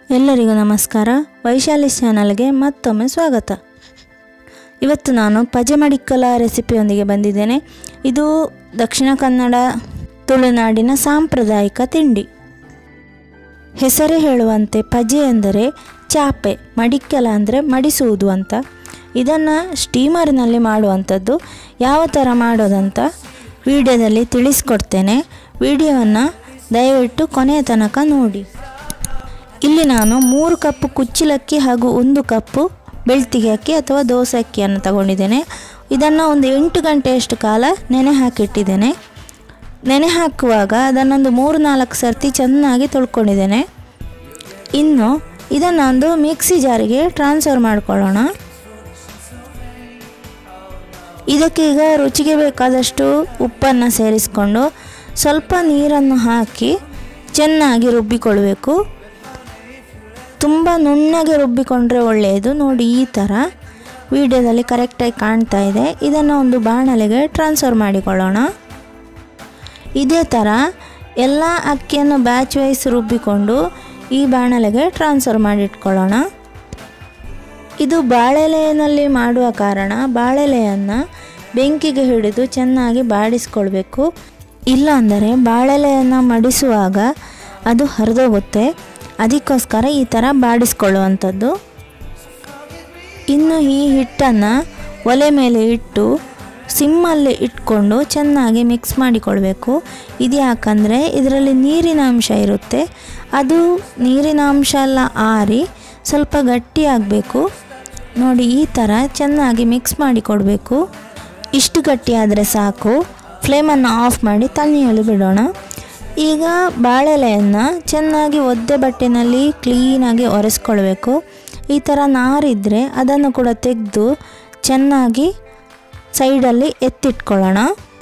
ಎಲ್ಲರಿಗೂ ನಮಸ್ಕಾರ ವೈಶಾಲಿ ಚಾನಲ್ಗೆ ಮತ್ತೊಮ್ಮೆ ಸ್ವಾಗತ ಇವತ್ತು ನಾನು ಪಜೆಮಡಿಕ್ಕಲ ರೆಸಿಪಿಯೊಂದಿಗೆ ಬಂದಿದ್ದೇನೆ ಇದು ದಕ್ಷಿಣ ಕನ್ನಡ ತುಳುನಾಡಿನ ಸಾಂಪ್ರದಾಯಿಕ ತಿಂಡಿ ಹೆಸರೇ ಹೇಳುವಂತೆ ಪಜೆ ಎಂದರೆ ಚಾಪೆ ಮಡಿಕ್ಕಲ ಅಂದರೆ ಮಡಿಸುವುದು ಅಂತ ಇದನ್ನು ಸ್ಟೀಮರ್ನಲ್ಲಿ ಮಾಡುವಂಥದ್ದು ಯಾವ ಥರ ಮಾಡೋದಂತ ವಿಡಿಯೋದಲ್ಲಿ ತಿಳಿಸ್ಕೊಡ್ತೇನೆ ವಿಡಿಯೋವನ್ನು ದಯವಿಟ್ಟು ಕೊನೆಯ ತನಕ ನೋಡಿ ಇಲ್ಲಿ ನಾನು ಮೂರು ಕಪ್ಪು ಕುಚ್ಚಿಲಕ್ಕಿ ಹಾಗೂ ಒಂದು ಕಪ್ಪು ಬೆಳ್ತಿಗೆ ಅಕ್ಕಿ ಅಥವಾ ದೋಸೆ ಅಕ್ಕಿಯನ್ನು ತಗೊಂಡಿದ್ದೇನೆ ಇದನ್ನು ಒಂದು ಎಂಟು ಗಂಟೆಯಷ್ಟು ಕಾಲ ನೆನೆ ಹಾಕಿಟ್ಟಿದ್ದೇನೆ ನೆನೆ ಹಾಕುವಾಗ ಅದನ್ನೊಂದು ಮೂರು ನಾಲ್ಕು ಸರ್ತಿ ಚೆನ್ನಾಗಿ ತೊಳ್ಕೊಂಡಿದ್ದೇನೆ ಇನ್ನು ಇದನ್ನು ಒಂದು ಮಿಕ್ಸಿ ಜಾರಿಗೆ ಟ್ರಾನ್ಸ್ಫರ್ ಮಾಡ್ಕೊಳ್ಳೋಣ ಇದಕ್ಕೆ ಈಗ ರುಚಿಗೆ ಬೇಕಾದಷ್ಟು ಉಪ್ಪನ್ನು ಸೇರಿಸಿಕೊಂಡು ಸ್ವಲ್ಪ ನೀರನ್ನು ಹಾಕಿ ಚೆನ್ನಾಗಿ ರುಬ್ಬಿಕೊಳ್ಬೇಕು ತುಂಬ ನುಣ್ಣಗೆ ರುಬ್ಬಿಕೊಂಡ್ರೆ ಒಳ್ಳೆಯದು ನೋಡಿ ಈ ಥರ ವಿಡಿಯೋದಲ್ಲಿ ಕರೆಕ್ಟಾಗಿ ಕಾಣ್ತಾ ಇದೆ ಇದನ್ನು ಒಂದು ಬಾಣಲೆಗೆ ಟ್ರಾನ್ಸ್ಫರ್ ಮಾಡಿಕೊಳ್ಳೋಣ ಇದೇ ಥರ ಎಲ್ಲ ಅಕ್ಕಿಯನ್ನು ಬ್ಯಾಚ್ ವೈಸ್ ರುಬ್ಬಿಕೊಂಡು ಈ ಬಾಣಲೆಗೆ ಟ್ರಾನ್ಸ್ಫರ್ ಮಾಡಿಟ್ಕೊಳ್ಳೋಣ ಇದು ಬಾಳೆಲೆಯಲ್ಲಿ ಮಾಡುವ ಕಾರಣ ಬಾಳೆಲೆಯನ್ನು ಬೆಂಕಿಗೆ ಹಿಡಿದು ಚೆನ್ನಾಗಿ ಬಾಡಿಸ್ಕೊಳ್ಬೇಕು ಇಲ್ಲಾಂದರೆ ಬಾಳೆಲೆಯನ್ನು ಮಡಿಸುವಾಗ ಅದು ಹರಿದೋಗುತ್ತೆ ಅದಕ್ಕೋಸ್ಕರ ಈ ಥರ ಬಾಡಿಸ್ಕೊಳ್ಳುವಂಥದ್ದು ಇನ್ನು ಈ ಹಿಟ್ಟನ್ನು ಒಲೆ ಮೇಲೆ ಇಟ್ಟು ಸಿಮ್ಮಲ್ಲಿ ಇಟ್ಕೊಂಡು ಚೆನ್ನಾಗಿ ಮಿಕ್ಸ್ ಮಾಡಿಕೊಳ್ಬೇಕು ಇದು ಯಾಕಂದರೆ ಇದರಲ್ಲಿ ನೀರಿನ ಅಂಶ ಇರುತ್ತೆ ಅದು ನೀರಿನ ಅಂಶ ಎಲ್ಲ ಆರಿ ಸ್ವಲ್ಪ ಗಟ್ಟಿಯಾಗಬೇಕು ನೋಡಿ ಈ ಥರ ಚೆನ್ನಾಗಿ ಮಿಕ್ಸ್ ಮಾಡಿಕೊಡ್ಬೇಕು ಇಷ್ಟು ಗಟ್ಟಿಯಾದರೆ ಸಾಕು ಫ್ಲೇಮನ್ನು ಆಫ್ ಮಾಡಿ ತಣ್ಣೀರಲು ಬಿಡೋಣ ಈಗ ಬಾಳೆಲೆಯನ್ನು ಚೆನ್ನಾಗಿ ಒದ್ದೆ ಬಟ್ಟೆನಲ್ಲಿ ಕ್ಲೀನಾಗಿ ಒರೆಸ್ಕೊಳ್ಬೇಕು ಈ ಥರ ನಾರಿದ್ದರೆ ಅದನ್ನು ಕೂಡ ತೆಗೆದು ಚೆನ್ನಾಗಿ ಸೈಡಲ್ಲಿ ಎತ್ತಿಟ್ಕೊಳ್ಳೋಣ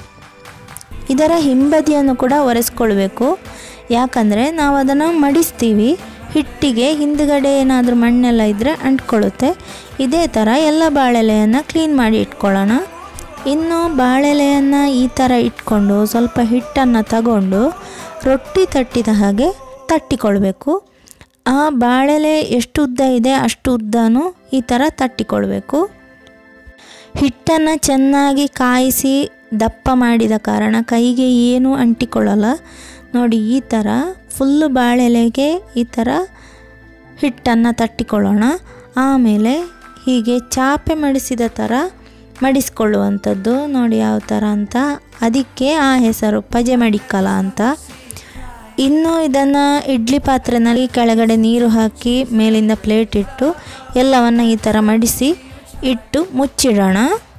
ಇದರ ಹಿಂಬದಿಯನ್ನು ಕೂಡ ಒರೆಸ್ಕೊಳ್ಬೇಕು ಯಾಕಂದರೆ ನಾವು ಅದನ್ನು ಮಡಿಸ್ತೀವಿ ಹಿಟ್ಟಿಗೆ ಹಿಂದುಗಡೆ ಏನಾದರೂ ಮಣ್ಣೆಲ್ಲ ಇದ್ದರೆ ಅಂಟ್ಕೊಳ್ಳುತ್ತೆ ಇದೇ ಥರ ಎಲ್ಲ ಬಾಳೆಲೆಯನ್ನು ಕ್ಲೀನ್ ಮಾಡಿ ಇಟ್ಕೊಳ್ಳೋಣ ಇನ್ನು ಬಾಳೆಲೆಯನ್ನು ಈ ಥರ ಇಟ್ಕೊಂಡು ಸ್ವಲ್ಪ ಹಿಟ್ಟನ್ನು ತಗೊಂಡು ರೊಟ್ಟಿ ತಟ್ಟಿದ ಹಾಗೆ ತಟ್ಟಿಕೊಳ್ಬೇಕು ಆ ಬಾಳೆಲೆ ಎಷ್ಟು ಉದ್ದ ಇದೆ ಅಷ್ಟು ಉದ್ದನೂ ಈ ಥರ ತಟ್ಟಿಕೊಳ್ಬೇಕು ಹಿಟ್ಟನ್ನು ಚೆನ್ನಾಗಿ ಕಾಯಿಸಿ ದಪ್ಪ ಮಾಡಿದ ಕಾರಣ ಕೈಗೆ ಏನೂ ಅಂಟಿಕೊಳ್ಳಲ್ಲ ನೋಡಿ ಈ ಥರ ಫುಲ್ಲು ಬಾಳೆಲೆಗೆ ಈ ಥರ ಹಿಟ್ಟನ್ನು ತಟ್ಟಿಕೊಳ್ಳೋಣ ಆಮೇಲೆ ಹೀಗೆ ಚಾಪೆ ಮಡಿಸಿದ ಥರ ಮಡಿಸ್ಕೊಳ್ಳುವಂಥದ್ದು ನೋಡಿ ಯಾವ ಥರ ಅಂತ ಅದಕ್ಕೆ ಆ ಹೆಸರು ಪಜೆ ಮಡಿಕ್ಕಲ ಅಂತ ಇನ್ನು ಇದನ್ನು ಇಡ್ಲಿ ಪಾತ್ರೆನಲ್ಲಿ ಕೆಳಗಡೆ ನೀರು ಹಾಕಿ ಮೇಲಿಂದ ಪ್ಲೇಟ್ ಇಟ್ಟು ಎಲ್ಲವನ್ನು ಈ ಥರ ಮಡಿಸಿ ಇಟ್ಟು ಮುಚ್ಚಿಡೋಣ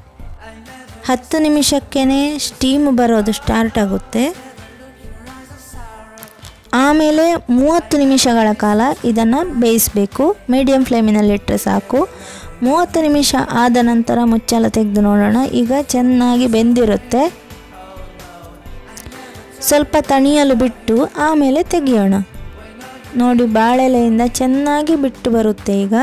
ಹತ್ತು ನಿಮಿಷಕ್ಕೇ ಸ್ಟೀಮ್ ಬರೋದು ಸ್ಟಾರ್ಟ್ ಆಗುತ್ತೆ ಆಮೇಲೆ ಮೂವತ್ತು ನಿಮಿಷಗಳ ಕಾಲ ಇದನ್ನು ಬೇಯಿಸಬೇಕು ಮೀಡಿಯಮ್ ಫ್ಲೇಮಿನಲ್ಲಿಟ್ಟರೆ ಸಾಕು ಮೂವತ್ತು ನಿಮಿಷ ಆದ ನಂತರ ಮುಚ್ಚಳ ತೆಗೆದು ನೋಡೋಣ ಈಗ ಚೆನ್ನಾಗಿ ಬೆಂದಿರುತ್ತೆ ಸ್ವಲ್ಪ ತಣಿಯಲು ಬಿಟ್ಟು ಆಮೇಲೆ ತೆಗೆಯೋಣ ನೋಡಿ ಬಾಳೆಲೆಯಿಂದ ಚೆನ್ನಾಗಿ ಬಿಟ್ಟು ಬರುತ್ತೆ ಈಗ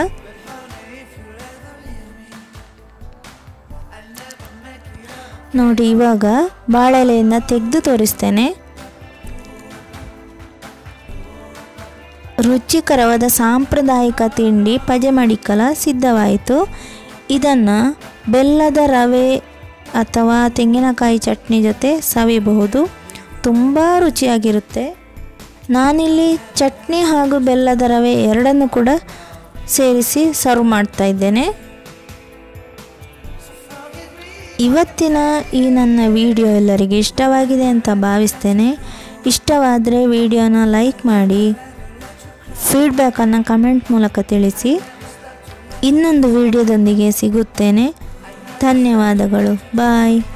ನೋಡಿ ಇವಾಗ ಬಾಳೆಲೆಯಿಂದ ತೆಗೆದು ತೋರಿಸ್ತೇನೆ ರುಚಿಕರವಾದ ಸಾಂಪ್ರದಾಯಿಕ ತಿಂಡಿ ಪಜೆಮಡಿಕಲ ಸಿದ್ಧವಾಯಿತು ಇದನ್ನು ಬೆಲ್ಲದ ರವೆ ಅಥವಾ ತೆಂಗಿನಕಾಯಿ ಚಟ್ನಿ ಜೊತೆ ಸವಿಬಹುದು ತುಂಬ ರುಚಿಯಾಗಿರುತ್ತೆ ನಾನಿಲ್ಲಿ ಚಟ್ನಿ ಹಾಗೂ ಬೆಲ್ಲದ ರವೆ ಎರಡನ್ನು ಕೂಡ ಸೇರಿಸಿ ಸರ್ವ್ ಮಾಡ್ತಾ ಇದ್ದೇನೆ ಇವತ್ತಿನ ಈ ನನ್ನ ವಿಡಿಯೋ ಎಲ್ಲರಿಗೆ ಇಷ್ಟವಾಗಿದೆ ಅಂತ ಭಾವಿಸ್ತೇನೆ ಇಷ್ಟವಾದರೆ ವಿಡಿಯೋನ ಲೈಕ್ ಮಾಡಿ ಫೀಡ್ಬ್ಯಾಕನ್ನು ಕಮೆಂಟ್ ಮೂಲಕ ತಿಳಿಸಿ ಇನ್ನೊಂದು ವಿಡಿಯೋದೊಂದಿಗೆ ಸಿಗುತ್ತೇನೆ ಧನ್ಯವಾದಗಳು ಬಾಯ್